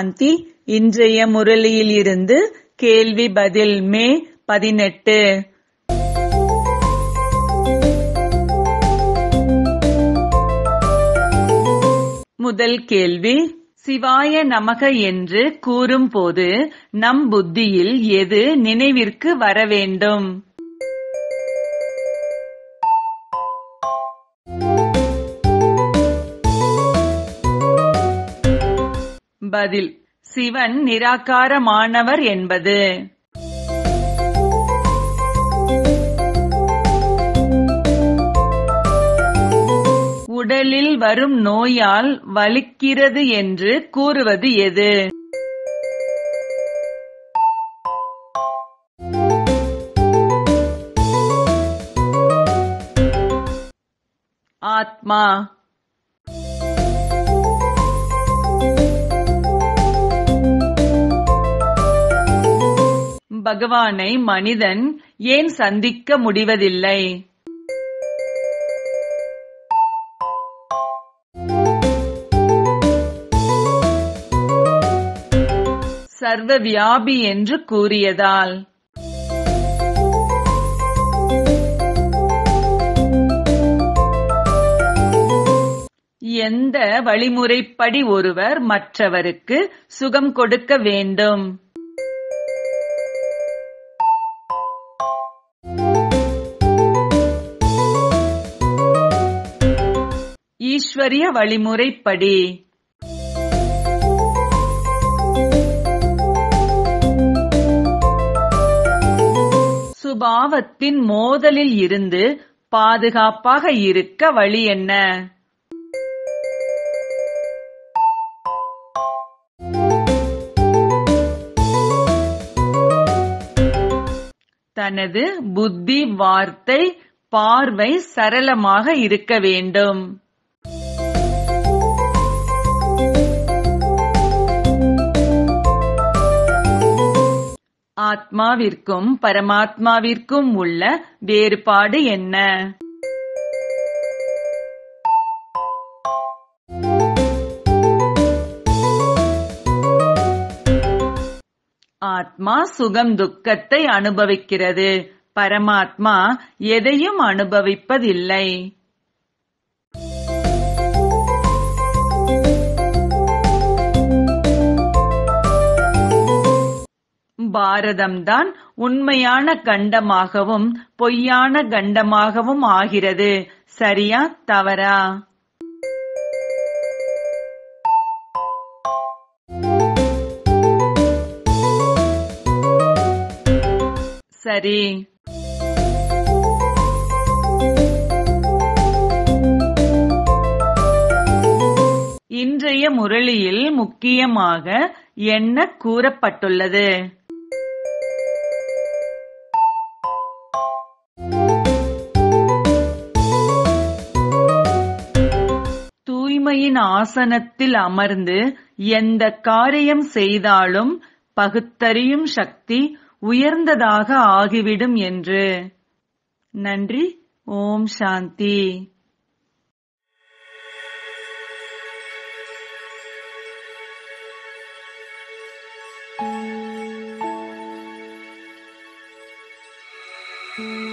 சாந்தி இன்றைய முரளியில் இருந்து கேள்வி பதில் மே பதினெட்டு முதல் கேள்வி சிவாய நமக என்று கூறும்போது நம் புத்தியில் எது நினைவிற்கு வர வேண்டும் பதில் சிவன் நிராகாரமானவர் என்பது உடலில் வரும் நோயால் வலிக்கிறது என்று கூறுவது எது ஆத்மா பகவானை மனிதன் ஏன் சந்திக்க முடிவதில்லை சர்வ வியாபி என்று கூறியதால் எந்த வழிமுறைப்படி ஒருவர் மற்றவருக்கு சுகம் கொடுக்க வேண்டும் ஈஸ்வரிய வழிமுறைப்படி சுபாவத்தின் மோதலில் இருந்து பாதுகாப்பாக இருக்க வழி என்ன தனது புத்தி வார்த்தை பார்வை சரளமாக இருக்க வேண்டும் ஆத்மாவிற்கும் பரமாத்மாவிற்கும் உள்ள வேறுபாடு என்ன ஆத்மா சுகம் துக்கத்தை அனுபவிக்கிறது பரமாத்மா எதையும் அனுபவிப்பதில்லை பாரதம்தான் உண்மையான கண்டமாகவும் பொய்யான கண்டமாகவும் ஆகிறது சரியா தவறா சரி இன்றைய முரளியில் முக்கியமாக என்ன கூறப்பட்டுள்ளது தூய்மையின் ஆசனத்தில் அமர்ந்து எந்த காரியம் செய்தாலும் பகுத்தறியும் சக்தி உயர்ந்ததாக ஆகிவிடும் என்று நன்றி ஓம் சாந்தி thank you